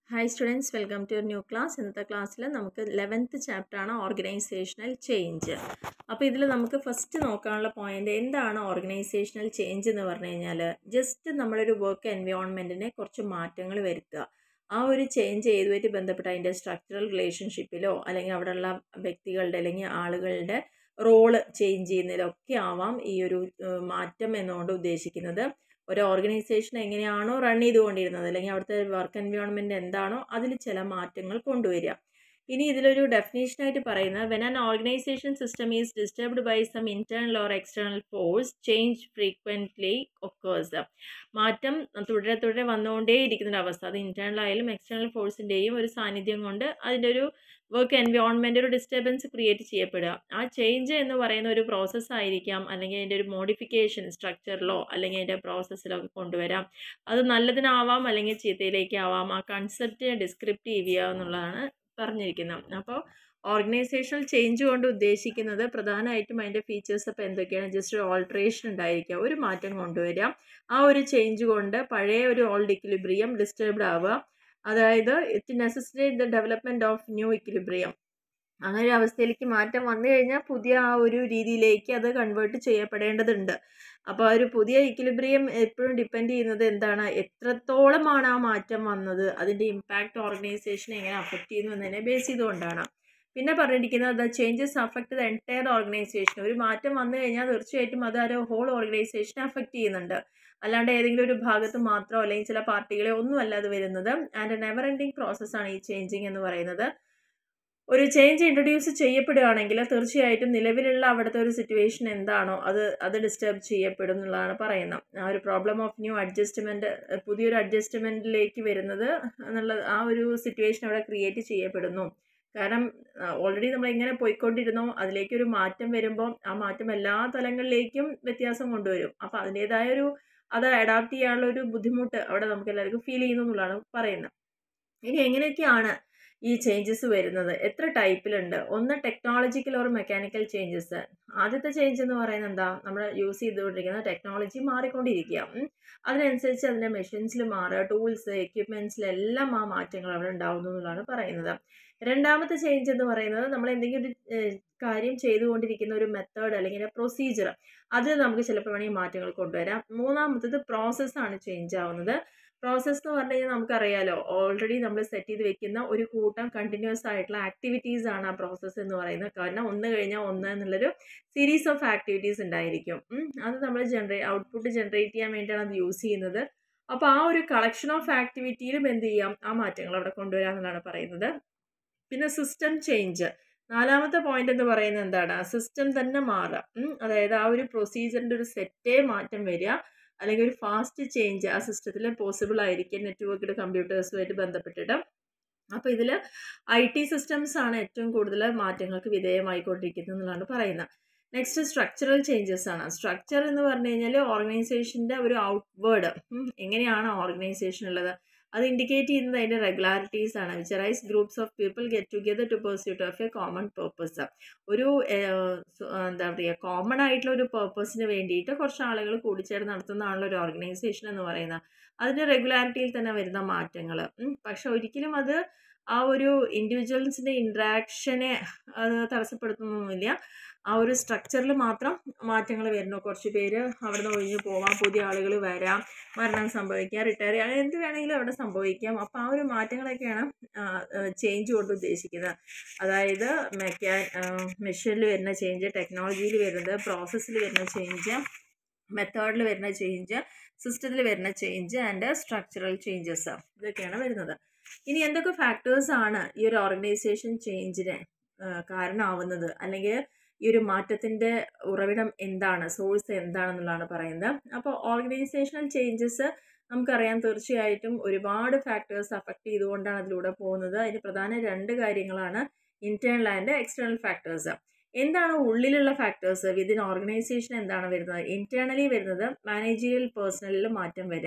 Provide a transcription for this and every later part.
Hi students welcome to new class ഇന്നത്തെ ക്ലാസ്സിൽ നമുക്ക് ലെവൻത്ത് ചാപ്റ്ററാണ് ഓർഗനൈസേഷണൽ ചേഞ്ച് അപ്പോൾ ഇതിൽ നമുക്ക് ഫസ്റ്റ് നോക്കാനുള്ള പോയിന്റ് എന്താണ് ഓർഗനൈസേഷണൽ ചേഞ്ച് എന്ന് പറഞ്ഞു കഴിഞ്ഞാൽ ജസ്റ്റ് നമ്മളൊരു വർക്ക് എൻവയോൺമെൻറ്റിനെ കുറച്ച് മാറ്റങ്ങൾ വരുത്തുക ആ ഒരു ചേഞ്ച് ഏതുമായിട്ട് ബന്ധപ്പെട്ട അതിൻ്റെ സ്ട്രക്ചറൽ റിലേഷൻഷിപ്പിലോ അല്ലെങ്കിൽ അവിടെയുള്ള വ്യക്തികളുടെ അല്ലെങ്കിൽ ആളുകളുടെ റോള് ചേഞ്ച് ചെയ്യുന്നതിലൊക്കെ ആവാം ഈ ഒരു ഏഹ്, മാറ്റം എന്നുകൊണ്ട് ഉദ്ദേശിക്കുന്നത് ഒരു ഓർഗനൈസേഷൻ എങ്ങനെയാണോ റൺ ചെയ്തുകൊണ്ടിരുന്നത് അല്ലെങ്കിൽ അവിടുത്തെ വർക്ക് എൻവയോൺമെൻറ്റ് എന്താണോ അതിൽ ചില മാറ്റങ്ങൾ കൊണ്ടുവരിക ഇനി ഇതിലൊരു ഡെഫിനേഷനായിട്ട് പറയുന്നത് when an organisation system is disturbed by some internal or external force change frequently occurs മാറ്റം തുടരെ തുടരെ വന്നുകൊണ്ടേയിരിക്കുന്ന ഒരു അവസ്ഥ അത് ഇൻറ്റേർണൽ ആയാലും എക്സ്റ്റേണൽ ഫോഴ്സിൻ്റെയും ഒരു സാന്നിധ്യം കൊണ്ട് അതിൻ്റെ ഒരു വർക്ക് എൻവയോൺമെൻറ്റ് ഒരു ഡിസ്റ്റർബൻസ് ക്രിയേറ്റ് ചെയ്യപ്പെടുക ആ ചേഞ്ച് എന്ന് പറയുന്ന ഒരു പ്രോസസ്സ് ആയിരിക്കാം അല്ലെങ്കിൽ അതിൻ്റെ ഒരു മോഡിഫിക്കേഷൻ സ്ട്രക്ചറിലോ അല്ലെങ്കിൽ അതിൻ്റെ പ്രോസസ്സിലോ ഒക്കെ കൊണ്ടുവരാം അത് നല്ലതിനാവാം അല്ലെങ്കിൽ ചീത്തയിലേക്കാവാം ആ കൺസെപ്റ്റ് ഡിസ്ക്രിപ്റ്റീവ് ചെയ്യുക എന്നുള്ളതാണ് പറഞ്ഞിരിക്കുന്നത് അപ്പോൾ ഓർഗനൈസേഷണൽ ചേഞ്ച് കൊണ്ട് ഉദ്ദേശിക്കുന്നത് പ്രധാനമായിട്ടും അതിൻ്റെ ഫീച്ചേഴ്സ് അപ്പോൾ എന്തൊക്കെയാണ് ജസ്റ്റ് ഒരു ഓൾട്രേഷൻ ഉണ്ടായിരിക്കുക ഒരു മാറ്റം കൊണ്ടുവരിക ആ ഒരു ചേഞ്ച് കൊണ്ട് പഴയ ഒരു ഓൾഡ് ഇക്വിലിബ്രിയം ഡിസ്റ്റർബ്ഡ് ആവുക അതായത് it necessitate the development of new equilibrium അങ്ങനെ ഒരു അവസ്ഥയിലേക്ക് മാറ്റം വന്നു കഴിഞ്ഞാൽ പുതിയ ആ ഒരു രീതിയിലേക്ക് അത് കൺവേർട്ട് ചെയ്യപ്പെടേണ്ടതുണ്ട് അപ്പോൾ ആ ഒരു പുതിയ ഇക്വിലിബ്രിയം എപ്പോഴും ഡിപ്പെൻഡ് ചെയ്യുന്നത് എന്താണ് എത്രത്തോളമാണ് ആ മാറ്റം വന്നത് അതിൻ്റെ ഇമ്പാക്റ്റ് ഓർഗനൈസേഷനെ എങ്ങനെ അഫക്റ്റ് ചെയ്യുന്നു എന്നതിനെ ബേസ് ചെയ്തുകൊണ്ടാണ് പിന്നെ പറഞ്ഞിരിക്കുന്നത് the changes affect the entire organisation ഒരു മാറ്റം വന്നു കഴിഞ്ഞാൽ തീർച്ചയായിട്ടും അത് ആ ഒരു ഹോൾ ഓർഗനൈസേഷനെ അഫക്റ്റ് ചെയ്യുന്നുണ്ട് അല്ലാണ്ട് ഏതെങ്കിലും ഒരു ഭാഗത്ത് മാത്രമോ അല്ലെങ്കിൽ ചില പാർട്ടികളെ ഒന്നുമല്ല അത് വരുന്നത് ആൻഡ് നെവർ എൻഡിങ് പ്രോസസ്സാണ് ഈ ചേഞ്ചിങ് എന്ന് പറയുന്നത് ഒരു ചേഞ്ച് ഇൻട്രൊഡ്യൂസ് ചെയ്യപ്പെടുകയാണെങ്കിൽ തീർച്ചയായിട്ടും നിലവിലുള്ള അവിടുത്തെ ഒരു സിറ്റുവേഷൻ എന്താണോ അത് അത് ഡിസ്റ്റർബ് ചെയ്യപ്പെടും എന്നുള്ളതാണ് പറയുന്നത് ആ ഒരു പ്രോബ്ലം ഓഫ് ന്യൂ അഡ്ജസ്റ്റ്മെൻറ്റ് പുതിയൊരു അഡ്ജസ്റ്റ്മെൻറ്റിലേക്ക് വരുന്നത് എന്നുള്ള ആ ഒരു സിറ്റുവേഷൻ അവിടെ ക്രിയേറ്റ് ചെയ്യപ്പെടുന്നു കാരണം ഓൾറെഡി നമ്മൾ എങ്ങനെ പോയിക്കൊണ്ടിരുന്നോ അതിലേക്ക് ഒരു മാറ്റം വരുമ്പോൾ ആ മാറ്റം എല്ലാ തലങ്ങളിലേക്കും വ്യത്യാസം കൊണ്ടുവരും അപ്പോൾ അതിൻ്റേതായ ഒരു അത് അഡാപ്റ്റ് ചെയ്യാനുള്ള ഒരു ബുദ്ധിമുട്ട് അവിടെ നമുക്ക് എല്ലാവർക്കും ഫീൽ ചെയ്യുന്നു എന്നുള്ളതാണ് പറയുന്നത് ഇനി എങ്ങനെയൊക്കെയാണ് ഈ ചേഞ്ചസ് വരുന്നത് എത്ര ടൈപ്പിലുണ്ട് ഒന്ന് ടെക്നോളജിക്കൽ ഓർ മെക്കാനിക്കൽ ചേഞ്ചസ് ആദ്യത്തെ ചേഞ്ച് എന്ന് പറയുന്നത് എന്താ നമ്മൾ യൂസ് ചെയ്തുകൊണ്ടിരിക്കുന്ന ടെക്നോളജി മാറിക്കൊണ്ടിരിക്കുക ഉം. അതിനനുസരിച്ച് അതിൻ്റെ മെഷീൻസിൽ മാറുക ടൂൾസ് എക്യുപ്മെൻറ്റ്സിലെല്ലാം ആ മാറ്റങ്ങൾ അവിടെ ഉണ്ടാവുന്നു എന്നുള്ളതാണ് പറയുന്നത് രണ്ടാമത്തെ ചേഞ്ച് എന്ന് പറയുന്നത് നമ്മൾ എന്തെങ്കിലും ഒരു ഏഹ്, കാര്യം ചെയ്തുകൊണ്ടിരിക്കുന്ന ഒരു മെത്തേഡ് അല്ലെങ്കിൽ പ്രൊസീജിയർ അത് നമുക്ക് ചിലപ്പോൾ വേണമെങ്കിൽ മാറ്റങ്ങൾ കൊണ്ടുവരാം മൂന്നാമത്തത് പ്രോസസ്സാണ് ചേഞ്ച് ആവുന്നത് പ്രോസസ്സ് എന്ന് പറഞ്ഞു കഴിഞ്ഞാൽ നമുക്കറിയാലോ ഓൾറെഡി നമ്മൾ സെറ്റ് ചെയ്ത് വെക്കുന്ന ഒരു കൂട്ടം കണ്ടിന്യൂസ് ആയിട്ടുള്ള ആക്ടിവിറ്റീസ് ആണ് ആ പ്രോസസ്സ് എന്ന് പറയുന്നത് കാരണം ഒന്ന് കഴിഞ്ഞാൽ ഒന്ന് എന്നുള്ളൊരു സീരീസ് ഓഫ് ആക്ടിവിറ്റീസ് ഉണ്ടായിരിക്കും ഉം. അത് നമ്മൾ ജനറേ ഔട്ട്പുട്ട് ജനറേറ്റ് ചെയ്യാൻ വേണ്ടിയാണ് അത് യൂസ് ചെയ്യുന്നത് അപ്പോൾ ആ ഒരു കളക്ഷൻ ഓഫ് ആക്ടിവിറ്റിയിലും എന്ത് ചെയ്യാം ആ മാറ്റങ്ങൾ അവിടെ കൊണ്ടുവരാമെന്നാണ് പറയുന്നത് പിന്നെ സിസ്റ്റം ചേഞ്ച് നാലാമത്തെ പോയിന്റ് എന്ന് പറയുന്നത് എന്താണ് സിസ്റ്റം തന്നെ മാറുക ഉം. അതായത് ആ ഒരു പ്രൊസീജിയറിൻ്റെ ഒരു സെറ്റേ മാറ്റം വരിക അല്ലെങ്കിൽ ഒരു ഫാസ്റ്റ് ചേഞ്ച് ആ സിസ്റ്റത്തിൽ പോസിബിൾ ആയിരിക്കും നെറ്റ്വർക്ക്ഡ് കമ്പ്യൂട്ടേഴ്സുമായിട്ട് ബന്ധപ്പെട്ടിട്ട് അപ്പോൾ ഇതിൽ ഐ ടി സിസ്റ്റംസ് ആണ് ഏറ്റവും കൂടുതൽ മാറ്റങ്ങൾക്ക് വിധേയമായിക്കൊണ്ടിരിക്കുന്നത് എന്നുള്ളതാണ് പറയുന്നത് നെക്സ്റ്റ് സ്ട്രക്ചറൽ ചേഞ്ചസ് ആണ് സ്ട്രക്ചർ എന്ന് പറഞ്ഞു കഴിഞ്ഞാൽ ഓർഗനൈസേഷൻ്റെ ഒരു ഔട്ട്വേർഡ് എങ്ങനെയാണ് ഓർഗനൈസേഷൻ ഉള്ളത് അത് ഇൻഡിക്കേറ്റ് ചെയ്യുന്നത് അതിൻ്റെ റെഗുലാരിറ്റീസ് ആണ് which rise groups of people get together to pursuit of a common purpose ഒരു ഏഹ്, സ- എന്താ പറയുക കോമൺ ആയിട്ടുള്ള ഒരു പേർപ്പസിന് വേണ്ടിയിട്ട് കുറച്ച് ആളുകൾ കൂടിച്ചേർന്ന് നടത്തുന്നതാണല്ലോ ഒരു ഓർഗനൈസേഷൻ എന്ന് പറയുന്നത് അതിൻ്റെ റെഗുലാരിറ്റിയിൽ തന്നെ വരുന്ന മാറ്റങ്ങൾ പക്ഷെ ഒരിക്കലും അത് ആ ഒരു ഇൻഡിവിജ്വൽസിൻ്റെ ഇൻട്രാക്ഷനെ അത് തടസ്സപ്പെടുത്തുന്നൊന്നുമില്ല ആ ഒരു സ്ട്രക്ചറിൽ മാത്രം മാറ്റങ്ങൾ വരുന്നു കുറച്ച് പേര് അവിടെ നിന്ന് ഒഴിഞ്ഞു പോവാം പുതിയ ആളുകൾ വരാം മരണം സംഭവിക്കാം റിട്ടയർ ചെയ്യാം അങ്ങനെ എന്ത് വേണമെങ്കിലും അവിടെ സംഭവിക്കാം അപ്പോൾ ആ ഒരു മാറ്റങ്ങളൊക്കെയാണ് ചേഞ്ച് കൊണ്ട് ഉദ്ദേശിക്കുന്നത് അതായത് മെക്കാ മെഷീനിൽ വരുന്ന ചേഞ്ച് ടെക്നോളജിയിൽ വരുന്നത് പ്രോസസ്സിൽ വരുന്ന ചേഞ്ച് മെത്തേഡിൽ വരുന്ന ചേഞ്ച് സിസ്റ്റത്തിൽ വരുന്ന ചേഞ്ച് ആൻഡ് സ്ട്രക്ചറൽ ചേഞ്ചസ് ഇതൊക്കെയാണ് വരുന്നത് ഇനി എന്തൊക്കെ ഫാക്ടേഴ്സ് ആണ് ഈ ഒരു ഓർഗനൈസേഷൻ ചേഞ്ചിന് കാരണമാവുന്നത് അല്ലെങ്കിൽ ഈ ഒരു മാറ്റത്തിൻ്റെ ഉറവിടം എന്താണ് സോഴ്സ് എന്താണെന്നുള്ളതാണ് പറയുന്നത് അപ്പോൾ ഓർഗനൈസേഷണൽ ചേഞ്ചസ് നമുക്കറിയാം തീർച്ചയായിട്ടും ഒരുപാട് ഫാക്ടേഴ്സ് അഫക്റ്റ് ചെയ്തുകൊണ്ടാണ് അതിലൂടെ പോകുന്നത് അതിന് പ്രധാന രണ്ട് കാര്യങ്ങളാണ് ഇൻറ്റേർണൽ ആൻഡ് എക്സ്റ്റേണൽ ഫാക്ടേഴ്സ് എന്താണ് ഉള്ളിലുള്ള ഫാക്ടേഴ്സ് വിതിൻ ഓർഗനൈസേഷൻ എന്താണ് വരുന്നത് ഇൻറ്റേർണലി വരുന്നത് മാനേജീരിയൽ പേഴ്സണലിൽ മാറ്റം വരിക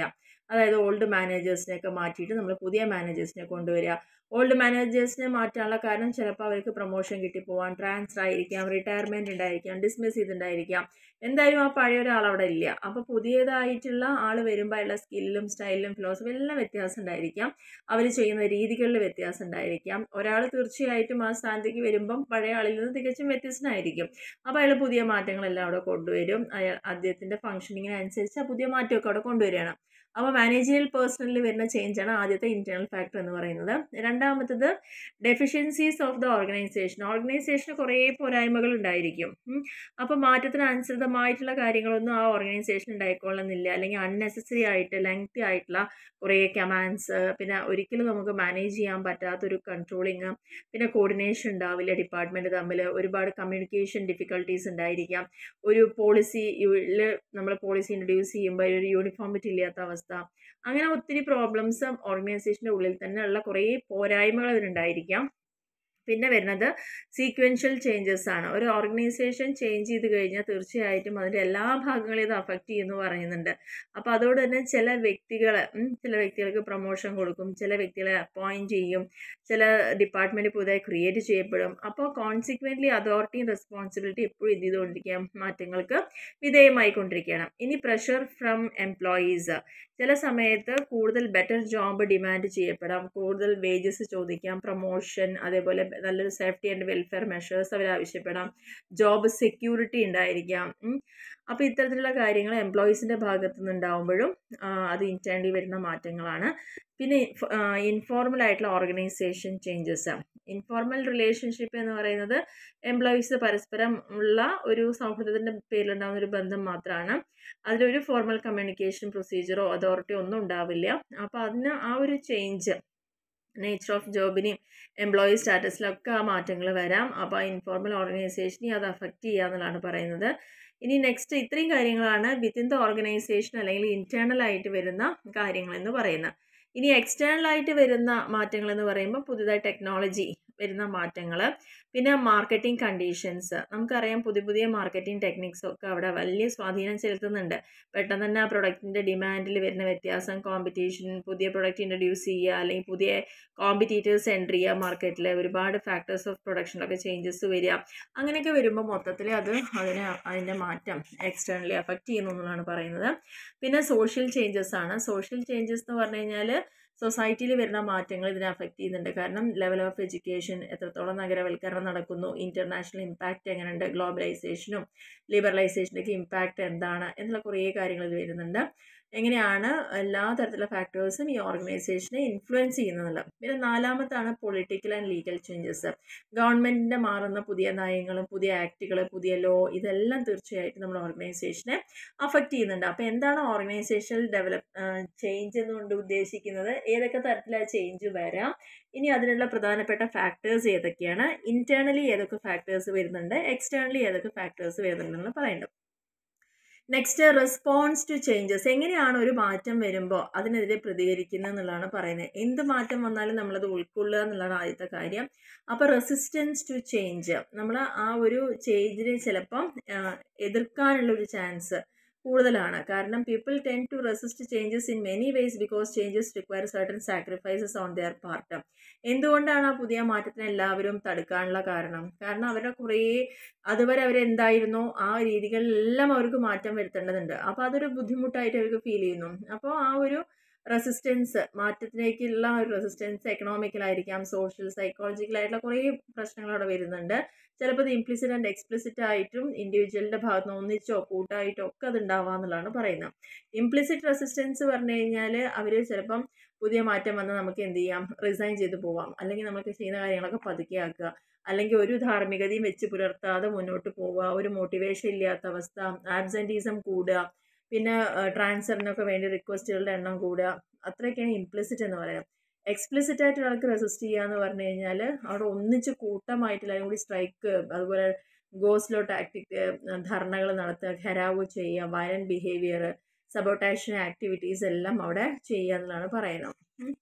അതായത് ഓൾഡ് മാനേജേഴ്സിനെയൊക്കെ മാറ്റിയിട്ട് നമ്മൾ പുതിയ മാനേജേഴ്സിനെ കൊണ്ടുവരിക ഓൾഡ് മാനേജേഴ്സിനെ മാറ്റാനുള്ള കാരണം ചിലപ്പോൾ അവർക്ക് പ്രൊമോഷൻ കിട്ടിപ്പോവാൻ ട്രാൻസ്ഫർ ആയിരിക്കാം റിട്ടയർമെൻറ്റ് ഉണ്ടായിരിക്കാം ഡിസ്മിസ് ചെയ്തിട്ടുണ്ടായിരിക്കാം എന്തായാലും ആ പഴയ ഒരാൾ അവിടെ ഇല്ല അപ്പോൾ പുതിയതായിട്ടുള്ള ആൾ വരുമ്പോൾ അയാളുടെ സ്കില്ലും സ്റ്റൈലിലും ഫിലോസഫി എല്ലാം വ്യത്യാസം ഉണ്ടായിരിക്കാം അവർ ചെയ്യുന്ന രീതികളിൽ വ്യത്യാസം ഉണ്ടായിരിക്കാം ഒരാൾ തീർച്ചയായിട്ടും ആ സ്ഥാനത്തേക്ക് വരുമ്പം പഴയ ആളിൽ നിന്ന് തികച്ചും വ്യത്യസ്തനായിരിക്കും അപ്പോൾ അയാൾ പുതിയ മാറ്റങ്ങളെല്ലാം അവിടെ കൊണ്ടുവരും അയാൾ അദ്ദേഹത്തിൻ്റെ ഫംഗ്ഷനിങ്ങിനനുസരിച്ച് ആ പുതിയ മാറ്റമൊക്കെ അവിടെ കൊണ്ടുവരികയാണ് അപ്പോൾ മാനേജറിയൽ പേഴ്സണലിൽ വരുന്ന ചേഞ്ചാണ് ആദ്യത്തെ ഇൻറ്റേർണൽ ഫാക്ടർ എന്ന് പറയുന്നത് രണ്ടാമത്തത് ഡെഫിഷ്യൻസീസ് ഓഫ് ദ ഓർഗനൈസേഷൻ ഓർഗനൈസേഷന് കുറേ പോരായ്മകൾ ഉണ്ടായിരിക്കും അപ്പോൾ മാറ്റത്തിനനുസൃതമായിട്ടുള്ള കാര്യങ്ങളൊന്നും ആ ഓർഗനൈസേഷൻ ഉണ്ടായിക്കൊള്ളുന്നില്ല അല്ലെങ്കിൽ അൺനെസസറി ആയിട്ട് ലെങ്തി ആയിട്ടുള്ള കുറേ കമാൻഡ്സ് പിന്നെ ഒരിക്കലും നമുക്ക് മാനേജ് ചെയ്യാൻ പറ്റാത്തൊരു കൺട്രോളിങ് പിന്നെ കോർഡിനേഷൻ ഉണ്ടാവില്ല ഡിപ്പാർട്ട്മെൻറ്റ് തമ്മിൽ ഒരുപാട് കമ്മ്യൂണിക്കേഷൻ ഡിഫിക്കൽട്ടീസ് ഉണ്ടായിരിക്കാം ഒരു പോളിസി നമ്മൾ പോളിസി ഇൻട്രൊഡ്യൂസ് ചെയ്യുമ്പോൾ ഒരു യൂണിഫോമിറ്റി ഇല്ലാത്ത അവസ്ഥ അങ്ങനെ ഒത്തിരി പ്രോബ്ലംസ് ഓർഗനൈസേഷൻ്റെ ഉള്ളിൽ തന്നെ ഉള്ള കുറേ പോരായ്മകൾ അതിനുണ്ടായിരിക്കാം പിന്നെ വരുന്നത് സീക്വൻഷ്യൽ ചേഞ്ചസ് ആണ് ഒരു ഓർഗനൈസേഷൻ ചേഞ്ച് ചെയ്ത് കഴിഞ്ഞാൽ തീർച്ചയായിട്ടും അതിൻ്റെ എല്ലാ ഭാഗങ്ങളെയും ഇത് അഫക്റ്റ് ചെയ്യുമെന്ന് പറയുന്നുണ്ട് അപ്പോൾ അതോട് തന്നെ ചില വ്യക്തികൾ ചില വ്യക്തികൾക്ക് പ്രൊമോഷൻ കൊടുക്കും ചില വ്യക്തികളെ അപ്പോയിൻറ്റ് ചെയ്യും ചില ഡിപ്പാർട്ട്മെൻറ്റ് പുതുതായി ക്രിയേറ്റ് ചെയ്യപ്പെടും അപ്പോൾ കോൺസിക്വൻ്റ്ലി അതോറിറ്റിയും റെസ്പോൺസിബിലിറ്റി എപ്പോഴും ഇത് ചെയ്തുകൊണ്ടിരിക്കുക മാറ്റങ്ങൾക്ക് വിധേയമായിക്കൊണ്ടിരിക്കുകയാണ് ഇനി പ്രഷർ ഫ്രം എംപ്ലോയീസ് ചില സമയത്ത് കൂടുതൽ ബെറ്റർ ജോബ് ഡിമാൻഡ് ചെയ്യപ്പെടാം കൂടുതൽ വേജസ് ചോദിക്കാം പ്രൊമോഷൻ അതേപോലെ നല്ലൊരു സേഫ്റ്റി ആൻഡ് വെൽഫെയർ മെഷേഴ്സ് അവർ ആവശ്യപ്പെടാം ജോബ് സെക്യൂരിറ്റി ഉണ്ടായിരിക്കാം അപ്പോൾ ഇത്തരത്തിലുള്ള കാര്യങ്ങൾ എംപ്ലോയീസിൻ്റെ ഭാഗത്തു നിന്നുണ്ടാവുമ്പോഴും അത് ഇൻറ്റേൺലി വരുന്ന മാറ്റങ്ങളാണ് പിന്നെ ഇൻഫോർമൽ ആയിട്ടുള്ള ഓർഗനൈസേഷൻ ചേഞ്ചസ് ഇൻഫോർമൽ റിലേഷൻഷിപ്പ് എന്ന് പറയുന്നത് എംപ്ലോയീസ് പരസ്പരം ഉള്ള ഒരു സൗഹൃദത്തിൻ്റെ പേരിലുണ്ടാകുന്ന ഒരു ബന്ധം മാത്രമാണ് അതിലൊരു ഫോർമൽ കമ്മ്യൂണിക്കേഷൻ പ്രൊസീജിയറോ അതോറിറ്റിയോ ഒന്നും ഉണ്ടാവില്ല അപ്പോൾ അതിന് ആ ഒരു ചേഞ്ച് നേച്ചർ ഓഫ് ജോബിനെയും എംപ്ലോയി സ്റ്റാറ്റസിലൊക്കെ ആ മാറ്റങ്ങൾ വരാം അപ്പോൾ ആ ഇൻഫോർമൽ ഓർഗനൈസേഷനെ അത് അഫക്റ്റ് ചെയ്യുക എന്നുള്ളതാണ് പറയുന്നത് ഇനി നെക്സ്റ്റ് ഇത്രയും കാര്യങ്ങളാണ് വിത്തിൻ ദ ഓർഗനൈസേഷൻ അല്ലെങ്കിൽ ഇൻറ്റേർണൽ ആയിട്ട് വരുന്ന കാര്യങ്ങളെന്ന് പറയുന്നത് ഇനി എക്സ്റ്റേണൽ ആയിട്ട് വരുന്ന മാറ്റങ്ങൾ എന്ന് പറയുമ്പോൾ പുതുതായി ടെക്നോളജി വരുന്ന മാറ്റങ്ങൾ പിന്നെ മാർക്കറ്റിംഗ് കണ്ടീഷൻസ് നമുക്കറിയാം പുതിയ പുതിയ മാർക്കറ്റിംഗ് ടെക്നിക്സ് ഒക്കെ അവിടെ വലിയ സ്വാധീനം ചെലുത്തുന്നുണ്ട് പെട്ടെന്ന് തന്നെ ആ പ്രൊഡക്റ്റിൻ്റെ ഡിമാൻഡിൽ വരുന്ന വ്യത്യാസം കോമ്പറ്റീഷൻ പുതിയ പ്രൊഡക്റ്റ് ഇൻട്രൊഡ്യൂസ് ചെയ്യുക അല്ലെങ്കിൽ പുതിയ കോമ്പറ്റീറ്റേഴ്സ് എൻട്രി ചെയ്യുക മാർക്കറ്റിൽ ഒരുപാട് ഫാക്ടേഴ്സ് ഓഫ് പ്രൊഡക്ഷനിലൊക്കെ ചേഞ്ചസ് വരിക അങ്ങനെയൊക്കെ വരുമ്പോൾ മൊത്തത്തിൽ അത് അതിന് അതിൻ്റെ മാറ്റം എക്സ്റ്റേണലി അഫക്റ്റ് ചെയ്യുന്നു എന്നുള്ളതാണ് പറയുന്നത് പിന്നെ സോഷ്യൽ ചേഞ്ചസ് ആണ് സോഷ്യൽ ചേഞ്ചസ് എന്ന് പറഞ്ഞു കഴിഞ്ഞാൽ സൊസൈറ്റിയിൽ വരുന്ന മാറ്റങ്ങൾ ഇതിനെ അഫക്റ്റ് ചെയ്യുന്നുണ്ട് കാരണം ലെവൽ ഓഫ് എഡ്യൂക്കേഷൻ എത്രത്തോളം നഗരവൽക്കരണം നടക്കുന്നു ഇൻ്റർനാഷണൽ ഇമ്പാക്റ്റ് എങ്ങനെയുണ്ട് ഗ്ലോബലൈസേഷനും ലിബറലൈസേഷൻ്റെയൊക്കെ ഇമ്പാക്റ്റ് എന്താണ് എന്നുള്ള കുറേ കാര്യങ്ങൾ ഇത് വരുന്നുണ്ട് എങ്ങനെയാണ് എല്ലാ തരത്തിലുള്ള ഫാക്ടേഴ്സും ഈ ഓർഗനൈസേഷനെ ഇൻഫ്ലുവൻസ് ചെയ്യുന്നതെന്നുള്ളത് പിന്നെ നാലാമത്താണ് പൊളിറ്റിക്കൽ ആൻഡ് ലീഗൽ ചേഞ്ചസ് ഗവൺമെൻറ്റിൻ്റെ മാറുന്ന പുതിയ നയങ്ങളും പുതിയ ആക്റ്റുകൾ പുതിയ ലോ ഇതെല്ലാം തീർച്ചയായിട്ടും നമ്മുടെ ഓർഗനൈസേഷനെ അഫക്റ്റ് ചെയ്യുന്നുണ്ട് അപ്പോൾ എന്താണ് ഓർഗനൈസേഷണൽ ഡെവലപ്പ് ചേഞ്ച് എന്നുകൊണ്ട് ഉദ്ദേശിക്കുന്നത് ഏതൊക്കെ തരത്തിലാണ് ചേഞ്ച് വരാം ഇനി അതിനുള്ള പ്രധാനപ്പെട്ട ഫാക്ടേഴ്സ് ഏതൊക്കെയാണ് ഇൻറ്റേർണലി ഏതൊക്കെ ഫാക്ടേഴ്സ് വരുന്നുണ്ട് എക്സ്റ്റേണലി ഏതൊക്കെ ഫാക്ടേഴ്സ് വരുന്നുണ്ടെന്ന് പറയുന്നുണ്ട് നെക്സ്റ്റ് റെസ്പോൺസ് ടു ചേഞ്ചസ് എങ്ങനെയാണ് ഒരു മാറ്റം വരുമ്പോൾ അതിനെതിരെ പ്രതികരിക്കുന്നത് എന്നുള്ളതാണ് പറയുന്നത് എന്ത് മാറ്റം വന്നാലും നമ്മളത് ഉൾക്കൊള്ളുക എന്നുള്ളതാണ് ആദ്യത്തെ കാര്യം അപ്പോൾ റെസിസ്റ്റൻസ് ടു ചേഞ്ച് നമ്മൾ ആ ഒരു ചേഞ്ചിനെ ചിലപ്പം എതിർക്കാനുള്ള ഒരു ചാൻസ് കൂടുതലാണ് കാരണം people tend to resist changes in many ways because changes require certain sacrifices on their part എന്തുകൊണ്ടാണ് ആ പുതിയ മാറ്റത്തിന് എല്ലാവരും തടുക്കാനുള്ള കാരണം കാരണം അവരുടെ കുറേ അതുവരെ അവരെന്തായിരുന്നോ ആ രീതികളിലെല്ലാം അവർക്ക് മാറ്റം വരുത്തേണ്ടതുണ്ട് അപ്പോൾ അതൊരു ബുദ്ധിമുട്ടായിട്ട് അവർക്ക് ഫീൽ ചെയ്യുന്നു അപ്പോൾ ആ ഒരു റെസിസ്റ്റൻസ് മാറ്റത്തിലേക്കുള്ള ഒരു റെസിസ്റ്റൻസ് എക്കണോമിക്കലായിരിക്കാം സോഷ്യൽ സൈക്കോളജിക്കലായിട്ടുള്ള കുറേ പ്രശ്നങ്ങൾ അവിടെ വരുന്നുണ്ട് ചിലപ്പോൾ ഇത് ഇംപ്ലിസിറ്റ് ആൻഡ് എക്സ്പ്ലിസിറ്റ് ആയിട്ടും ഇൻഡിവിജ്വലിൻ്റെ ഭാഗത്ത് നിന്ന് ഒന്നിച്ചോ കൂട്ടായിട്ടോ ഒക്കെ അത് ഉണ്ടാവാമെന്നുള്ളതാണ് പറയുന്നത് ഇംപ്ലിസിറ്റ് റെസിസ്റ്റൻസ് പറഞ്ഞു കഴിഞ്ഞാൽ അവർ ചിലപ്പം പുതിയ മാറ്റം വന്നാൽ നമുക്ക് എന്ത് ചെയ്യാം റിസൈൻ ചെയ്ത് പോവാം അല്ലെങ്കിൽ നമുക്ക് ചെയ്യുന്ന കാര്യങ്ങളൊക്കെ പതുക്കെ ആക്കുക അല്ലെങ്കിൽ ഒരു ധാർമ്മികതയും വെച്ച് പുലർത്താതെ മുന്നോട്ട് പോവുക ഒരു മോട്ടിവേഷൻ ഇല്ലാത്ത അവസ്ഥ ആബ്സെൻറ്റീസം കൂടുക പിന്നെ ട്രാൻസ്ഫറിനൊക്കെ വേണ്ടി റിക്വസ്റ്റുകളുടെ എണ്ണം കൂടുക അത്രയൊക്കെയാണ് ഇംപ്ലിസിറ്റ് എന്ന് പറയുന്നത് എക്സ്പ്ലിസിറ്റ് ആയിട്ട് ഒരാൾക്ക് റെസിസ്റ്റ് ചെയ്യുക എന്ന് പറഞ്ഞു കഴിഞ്ഞാൽ അവിടെ ഒന്നിച്ച് കൂട്ടമായിട്ടില്ല അല്ലെങ്കിൽ കൂടി സ്ട്രൈക്ക് അതുപോലെ ഗോസ്ലോ ടാക്ടിക് ധർണകൾ നടത്തുക ഖരാവ് ചെയ്യുക വയലൻറ്റ് ബിഹേവിയർ സബോട്ടേഷൻ ആക്ടിവിറ്റീസ് എല്ലാം അവിടെ ചെയ്യുക എന്നുള്ളതാണ് പറയുന്നത്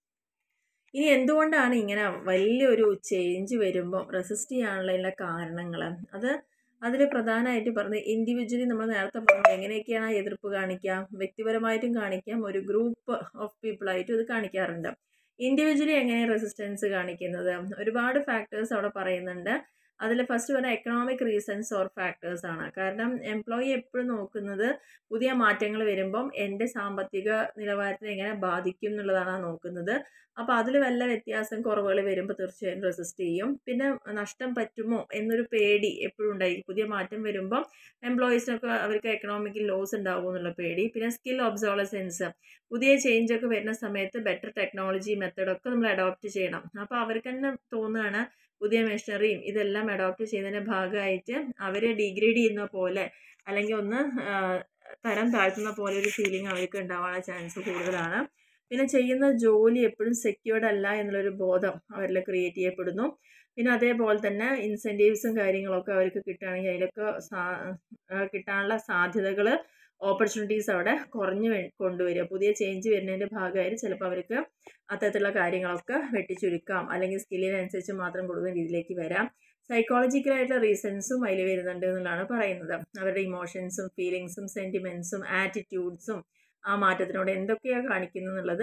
ഇനി എന്തുകൊണ്ടാണ് ഇങ്ങനെ വലിയൊരു ചേഞ്ച് വരുമ്പോൾ റെസിസ്റ്റ് ചെയ്യാനുള്ള കാരണങ്ങൾ അത് അതിൽ പ്രധാനമായിട്ട് പറഞ്ഞത് ഇൻഡിവിജ്വലി നമ്മൾ നേരത്തെ പറഞ്ഞു എങ്ങനെയൊക്കെയാണ് ആ എതിർപ്പ് കാണിക്കാം വ്യക്തിപരമായിട്ടും കാണിക്കാം ഒരു ഗ്രൂപ്പ് ഓഫ് പീപ്പിളായിട്ടും ഇത് കാണിക്കാറുണ്ട് ഇൻഡിവിജ്വലി എങ്ങനെ റെസിസ്റ്റൻസ് കാണിക്കുന്നത് ഒരുപാട് ഫാക്ടേഴ്സ് അവിടെ പറയുന്നുണ്ട് അതിൽ ഫസ്റ്റ് പറഞ്ഞ എക്കണോമിക് റീസൺസ് ഓർ ഫാക്ടേഴ്സ് ആണ് കാരണം എംപ്ലോയി എപ്പോഴും നോക്കുന്നത് പുതിയ മാറ്റങ്ങൾ വരുമ്പം എൻ്റെ സാമ്പത്തിക നിലവാരത്തിനെ എങ്ങനെ ബാധിക്കും എന്നുള്ളതാണ് നോക്കുന്നത് അപ്പോൾ അതിൽ വല്ല വ്യത്യാസം കുറവുകൾ വരുമ്പോൾ തീർച്ചയായും റെസിസ്റ്റ് ചെയ്യും പിന്നെ നഷ്ടം പറ്റുമോ എന്നൊരു പേടി എപ്പോഴും ഉണ്ടായിരിക്കും പുതിയ മാറ്റം വരുമ്പം എംപ്ലോയീസിനൊക്കെ അവർക്ക് എക്കണോമിക്കൽ ലോസ് ഉണ്ടാകുമോ എന്നുള്ള പേടി പിന്നെ സ്കിൽ ഒബ്സോളസെൻസ് പുതിയ ചേഞ്ച് ഒക്കെ വരുന്ന സമയത്ത് ബെറ്റർ ടെക്നോളജി മെത്തഡൊക്കെ നമ്മൾ അഡോപ്റ്റ് ചെയ്യണം അപ്പോൾ അവർക്ക് തന്നെ തോന്നുകയാണ് പുതിയ മെഷീനറിയും ഇതെല്ലാം അഡോപ്റ്റ് ചെയ്യുന്നതിൻ്റെ ഭാഗമായിട്ട് അവർ ഡിഗ്രേഡ് ചെയ്യുന്ന പോലെ അല്ലെങ്കിൽ ഒന്ന് തരം താഴ്ത്തുന്ന പോലെ ഒരു ഫീലിംഗ് അവർക്ക് ഉണ്ടാവാനുള്ള ചാൻസ് കൂടുതലാണ് പിന്നെ ചെയ്യുന്ന ജോലി എപ്പോഴും സെക്യൂർഡ് അല്ല എന്നുള്ളൊരു ബോധം അവരിൽ ക്രിയേറ്റ് ചെയ്യപ്പെടുന്നു പിന്നെ അതേപോലെ തന്നെ ഇൻസെൻറ്റീവ്സും കാര്യങ്ങളൊക്കെ അവർക്ക് കിട്ടുകയാണെങ്കിൽ അതിലൊക്കെ സാ കിട്ടാനുള്ള സാധ്യതകൾ ഓപ്പർച്യൂണിറ്റീസ് അവിടെ കുറഞ്ഞു കൊണ്ടുവരിക പുതിയ ചേഞ്ച് വരുന്നതിൻ്റെ ഭാഗമായിട്ട് ചിലപ്പോൾ അവർക്ക് അത്തരത്തിലുള്ള കാര്യങ്ങളൊക്കെ വെട്ടിച്ചുരുക്കാം അല്ലെങ്കിൽ സ്കില്ലിനനുസരിച്ച് മാത്രം കൊടുക്കുന്ന രീതിയിലേക്ക് വരാം സൈക്കോളജിക്കലായിട്ടുള്ള റീസൺസും അതിൽ വരുന്നുണ്ട് എന്നുള്ളതാണ് പറയുന്നത് അവരുടെ ഇമോഷൻസും ഫീലിങ്സും സെൻറ്റിമെൻസും ആറ്റിറ്റ്യൂഡ്സും ആ മാറ്റത്തിനോട് എന്തൊക്കെയാണ് കാണിക്കുന്നത് എന്നുള്ളത്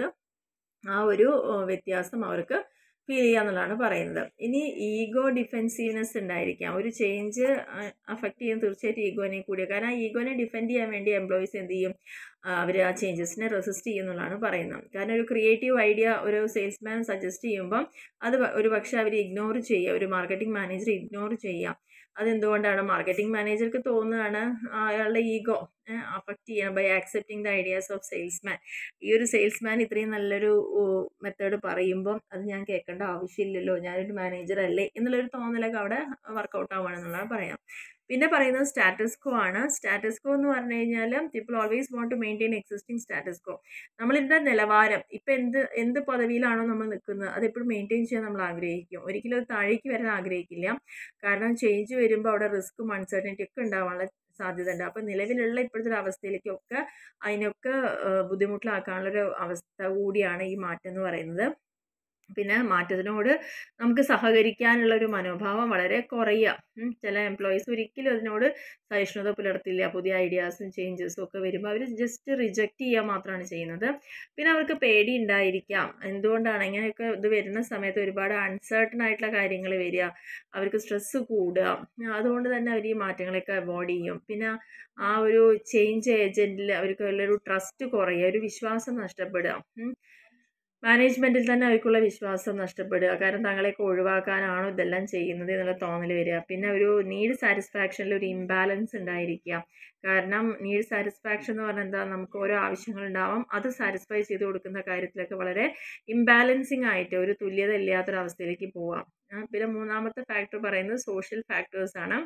ആ ഒരു വ്യത്യാസം അവർക്ക് ഫീൽ ചെയ്യാന്നുള്ളതാണ് പറയുന്നത് ഇനി ഈഗോ ഡിഫെൻസീവ്നെസ് ഉണ്ടായിരിക്കാം ഒരു ചേഞ്ച് അഫക്റ്റ് ചെയ്യുന്ന തീർച്ചയായിട്ടും ഈഗോനെ കൂടിയ കാരണം ആ ഈഗോനെ ഡിഫെൻഡ് ചെയ്യാൻ വേണ്ടി എംപ്ലോയീസ് എന്ത് ചെയ്യും അവർ ആ ചേഞ്ചസിനെ റെസിസ്റ്റ് ചെയ്യുന്നുള്ളതാണ് പറയുന്നത് കാരണം ഒരു ക്രിയേറ്റീവ് ഐഡിയ ഒരു സെയിൽസ്മാൻ സജസ്റ്റ് ചെയ്യുമ്പം അത് ഒരു പക്ഷേ അവർ ഇഗ്നോർ ചെയ്യുക ഒരു മാർക്കറ്റിംഗ് മാനേജർ ഇഗ്നോർ ചെയ്യാം അതെന്തുകൊണ്ടാണ് മാർക്കറ്റിംഗ് മാനേജർക്ക് തോന്നുകയാണ് അയാളുടെ ഈഗോ അഫക്റ്റ് ചെയ്യണം by accepting the ideas of salesman ഈ ഒരു സെയിൽസ്മാൻ ഇത്രയും നല്ലൊരു മെത്തേഡ് പറയുമ്പം അത് ഞാൻ കേൾക്കേണ്ട ആവശ്യമില്ലല്ലോ ഞാനൊരു മാനേജർ അല്ലേ എന്നുള്ളൊരു തോന്നലൊക്കെ അവിടെ വർക്കൗട്ട് ആവുകയാണെന്നുള്ളതാണ് പറയാം പിന്നെ പറയുന്നത് സ്റ്റാറ്റസ് കോ ആണ് സ്റ്റാറ്റസ് കോ എന്ന് പറഞ്ഞു കഴിഞ്ഞാൽ people always want to maintain existing status quo നമ്മളിതിൻ്റെ നിലവാരം ഇപ്പം എന്ത് എന്ത് പദവിയിലാണോ നമ്മൾ നിൽക്കുന്നത് അത് എപ്പോഴും മെയിൻറ്റെയിൻ ചെയ്യാൻ നമ്മൾ ആഗ്രഹിക്കും ഒരിക്കലും അത് താഴേക്ക് വരാൻ ആഗ്രഹിക്കില്ല കാരണം ചേഞ്ച് വരുമ്പോൾ അവിടെ റിസ്ക്കും അൺസർട്ടനിറ്റി ഒക്കെ ഉണ്ടാവാനുള്ള സാധ്യത ഉണ്ട് അപ്പോൾ നിലവിലുള്ള ഇപ്പോഴത്തെ ഒരു അവസ്ഥയിലേക്കൊക്കെ അതിനൊക്കെ ബുദ്ധിമുട്ടിലാക്കാനുള്ളൊരു അവസ്ഥ കൂടിയാണ് ഈ മാറ്റം എന്ന് പറയുന്നത് പിന്നെ മാറ്റത്തിനോട് നമുക്ക് സഹകരിക്കാനുള്ള ഒരു മനോഭാവം വളരെ കുറയുക ചില എംപ്ലോയീസ് ഒരിക്കലും അതിനോട് സഹിഷ്ണുത പുലർത്തില്ല പുതിയ ഐഡിയാസും ചേഞ്ചസും ഒക്കെ വരുമ്പോൾ അവർ ജസ്റ്റ് റിജക്റ്റ് ചെയ്യുക മാത്രമാണ് ചെയ്യുന്നത് പിന്നെ അവർക്ക് പേടി ഉണ്ടായിരിക്കാം എന്തുകൊണ്ടാണ് ഇങ്ങനെയൊക്കെ ഇത് വരുന്ന സമയത്ത് ഒരുപാട് അൺസർട്ടൺ ആയിട്ടുള്ള കാര്യങ്ങൾ വരിക അവർക്ക് സ്ട്രെസ്സ് കൂടുക അതുകൊണ്ട് തന്നെ അവർ ഈ മാറ്റങ്ങളൊക്കെ അവോയ്ഡ് ചെയ്യും പിന്നെ ആ ഒരു ചേഞ്ച് ഏജൻറ്റിൽ അവർക്ക് വലിയൊരു ട്രസ്റ്റ് കുറയുക ഒരു വിശ്വാസം നഷ്ടപ്പെടുക മാനേജ്മെൻറ്റിൽ തന്നെ അവർക്കുള്ള വിശ്വാസം നഷ്ടപ്പെടുക കാരണം തങ്ങളെയൊക്കെ ഒഴിവാക്കാനാണോ ഇതെല്ലാം ചെയ്യുന്നത് എന്നുള്ള തോന്നൽ വരിക പിന്നെ ഒരു നീഡ് സാറ്റിസ്ഫാക്ഷനിൽ ഒരു ഇംബാലൻസ് ഉണ്ടായിരിക്കുക കാരണം നീഡ് സാറ്റിസ്ഫാക്ഷൻ എന്ന് പറഞ്ഞാൽ എന്താ നമുക്ക് ഓരോ ആവശ്യങ്ങളുണ്ടാവാം അത് സാറ്റിസ്ഫൈ ചെയ്ത് കൊടുക്കുന്ന കാര്യത്തിലൊക്കെ വളരെ ഇംബാലൻസിങ് ആയിട്ട് ഒരു തുല്യത ഇല്ലാത്തൊരവസ്ഥയിലേക്ക് പോവാം പിന്നെ മൂന്നാമത്തെ ഫാക്ടർ പറയുന്നത് സോഷ്യൽ ഫാക്ടേഴ്സ് ആണ്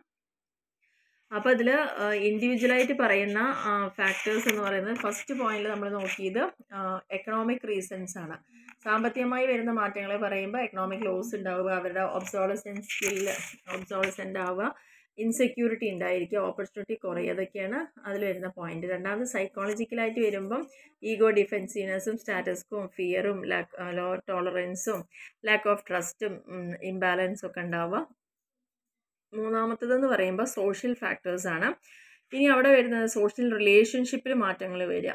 അപ്പോൾ അതിൽ ഇൻഡിവിജ്വലായിട്ട് പറയുന്ന ഫാക്ടേഴ്സ് എന്ന് പറയുന്നത് ഫസ്റ്റ് പോയിന്റിൽ നമ്മൾ നോക്കിയത് എക്കണോമിക് റീസൺസ് ആണ് സാമ്പത്തികമായി വരുന്ന മാറ്റങ്ങളെ പറയുമ്പോൾ എക്കണോമിക് ലോസ് ഉണ്ടാവുക അവരുടെ ഒബ്സോളസെൻസ് സ്കില്ല് ഒബ്സോളസെൻ്റ് ആവുക ഇൻസെക്യൂരിറ്റി ഉണ്ടായിരിക്കുക ഓപ്പർച്യൂണിറ്റി കുറയുക അതൊക്കെയാണ് അതിൽ വരുന്ന പോയിന്റ് രണ്ടാമത് സൈക്കോളജിക്കലായിട്ട് വരുമ്പം ഈഗോ ഡിഫെൻസീവ്നെസ്സും സ്റ്റാറ്റസ്കും ഫിയറും ലാക്ക് ലോ ടോളറൻസും ലാക്ക് ഓഫ് ട്രസ്റ്റും ഇംബാലൻസും ഒക്കെ ഉണ്ടാവുക മൂന്നാമത്തതെന്ന് പറയുമ്പോൾ സോഷ്യൽ ഫാക്ടേഴ്സ് ആണ് ഇനി അവിടെ വരുന്നത് സോഷ്യൽ റിലേഷൻഷിപ്പിൽ മാറ്റങ്ങൾ വരിക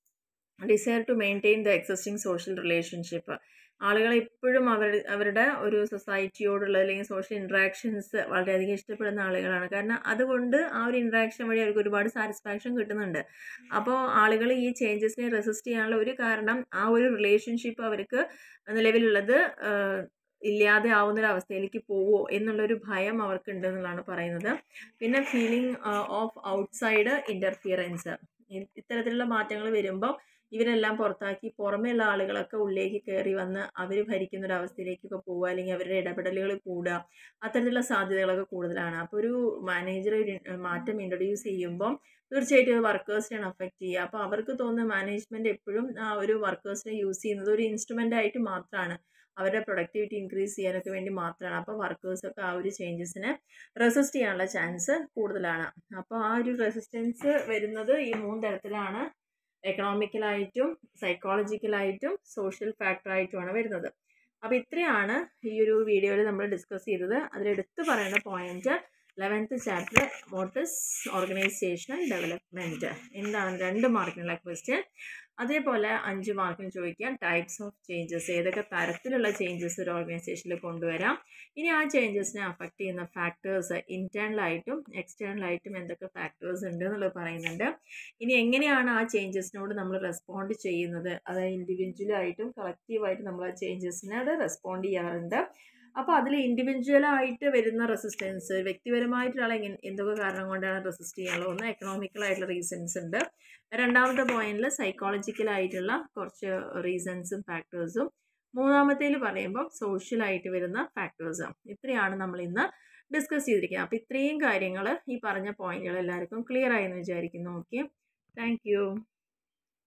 desire to maintain the existing social relationship ആളുകൾ ഇപ്പോഴും അവർ അവരുടെ ഒരു സൊസൈറ്റിയോടുള്ള അല്ലെങ്കിൽ സോഷ്യൽ ഇൻട്രാക്ഷൻസ് വളരെയധികം ഇഷ്ടപ്പെടുന്ന ആളുകളാണ് കാരണം അതുകൊണ്ട് ആ ഒരു ഇൻട്രാക്ഷൻ വഴി അവർക്ക് ഒരുപാട് സാറ്റിസ്ഫാക്ഷൻ കിട്ടുന്നുണ്ട് അപ്പോൾ ആളുകൾ ഈ ചേഞ്ചസിനെ റെസിസ്റ്റ് ചെയ്യാനുള്ള ഒരു കാരണം ആ ഒരു റിലേഷൻഷിപ്പ് അവർക്ക് നിലവിലുള്ളത് ഇല്ലാതെ ആവുന്നൊരവസ്ഥയിലേക്ക് പോവോ എന്നുള്ളൊരു ഭയം അവർക്കുണ്ട് എന്നുള്ളതാണ് പറയുന്നത് പിന്നെ ഫീലിംഗ് ഓഫ് ഔട്ട്സൈഡ് ഇൻ്റർഫിയറൻസ് ഇത്തരത്തിലുള്ള മാറ്റങ്ങൾ വരുമ്പോൾ ഇവരെല്ലാം പുറത്താക്കി പുറമേയുള്ള ആളുകളൊക്കെ ഉള്ളിലേക്ക് കയറി വന്ന് അവർ ഭരിക്കുന്ന ഒരു അവസ്ഥയിലേക്കൊക്കെ പോവുക അല്ലെങ്കിൽ അവരുടെ ഇടപെടലുകൾ കൂടുക അത്തരത്തിലുള്ള സാധ്യതകളൊക്കെ കൂടുതലാണ് അപ്പോൾ ഒരു മാനേജർ ഒരു മാറ്റം ഇൻട്രൊഡ്യൂസ് ചെയ്യുമ്പം തീർച്ചയായിട്ടും വർക്കേഴ്സിനെയാണ് അഫക്റ്റ് ചെയ്യുക അപ്പോൾ അവർക്ക് തോന്നുന്ന മാനേജ്മെൻറ്റ് എപ്പോഴും ആ ഒരു വർക്കേഴ്സിനെ യൂസ് ചെയ്യുന്നത് ഒരു ഇൻസ്ട്രുമെൻ്റ് ആയിട്ട് മാത്രമാണ് അവരുടെ പ്രൊഡക്ടിവിറ്റി ഇൻക്രീസ് ചെയ്യാനൊക്കെ വേണ്ടി മാത്രമാണ് അപ്പോൾ വർക്കേഴ്സൊക്കെ ആ ഒരു ചേഞ്ചസിനെ റെസിസ്റ്റ് ചെയ്യാനുള്ള ചാൻസ് കൂടുതലാണ് അപ്പോൾ ആ ഒരു റെസിസ്റ്റൻസ് വരുന്നത് ഈ മൂന്ന് തരത്തിലാണ് എക്കണോമിക്കലായിട്ടും സൈക്കോളജിക്കലായിട്ടും സോഷ്യൽ ഫാക്ടറായിട്ടുമാണ് വരുന്നത് അപ്പോൾ ഇത്രയാണ് ഈ ഒരു വീഡിയോയിൽ നമ്മൾ ഡിസ്കസ് ചെയ്തത് അതിലെടുത്ത് പറയേണ്ട point eleventh chapter what is organisational development എന്താണ് രണ്ട് മാർക്കിനുള്ള ക്വസ്റ്റ്യൻ അതേപോലെ അഞ്ച് മാർക്കിന് ചോദിക്കാം ടൈപ്സ് ഓഫ് ചേഞ്ചസ് ഏതൊക്കെ തരത്തിലുള്ള ചേഞ്ചസ് ഒരു ഓർഗനൈസേഷനിൽ കൊണ്ടുവരാം ഇനി ആ ചേഞ്ചസിനെ അഫക്റ്റ് ചെയ്യുന്ന ഫാക്ടേഴ്സ് ഇൻറ്റേർണലായിട്ടും എക്സ്റ്റേണലായിട്ടും എന്തൊക്കെ ഫാക്ടേഴ്സ് ഉണ്ട് എന്നുള്ളത് പറയുന്നുണ്ട് ഇനി എങ്ങനെയാണ് ആ ചേഞ്ചസിനോട് നമ്മൾ റെസ്പോണ്ട് ചെയ്യുന്നത് അതായത് ഇൻഡിവിജ്വലായിട്ടും കളക്റ്റീവായിട്ടും നമ്മൾ ആ ചേഞ്ചസിനോട് റെസ്പോണ്ട് ചെയ്യാറുണ്ട് അപ്പോൾ അതിൽ ഇൻഡിവിജ്വലായിട്ട് വരുന്ന റെസിസ്റ്റൻസ് വ്യക്തിപരമായിട്ട് ഒരാൾ എങ്ങനെ എന്തൊക്കെ കാരണം കൊണ്ടാണ് റെസിസ്റ്റ് ചെയ്യാനുള്ളത് ഒന്ന് എക്കണോമിക്കലായിട്ടുള്ള റീസൺസ് ഉണ്ട് രണ്ടാമത്തെ പോയിന്റിൽ സൈക്കോളജിക്കലായിട്ടുള്ള കുറച്ച് റീസൺസും ഫാക്ടേഴ്സും മൂന്നാമത്തേൽ പറയുമ്പോൾ സോഷ്യലായിട്ട് വരുന്ന ഫാക്ടേഴ്സും ഇത്രയാണ് നമ്മൾ ഇന്ന് ഡിസ്കസ് ചെയ്തിരിക്കുന്നത് അപ്പോൾ ഇത്രയും കാര്യങ്ങൾ ഈ പറഞ്ഞ പോയിന്റുകൾ എല്ലാവർക്കും ക്ലിയർ ആയെന്ന് വിചാരിക്കുന്നു ഓക്കെ താങ്ക്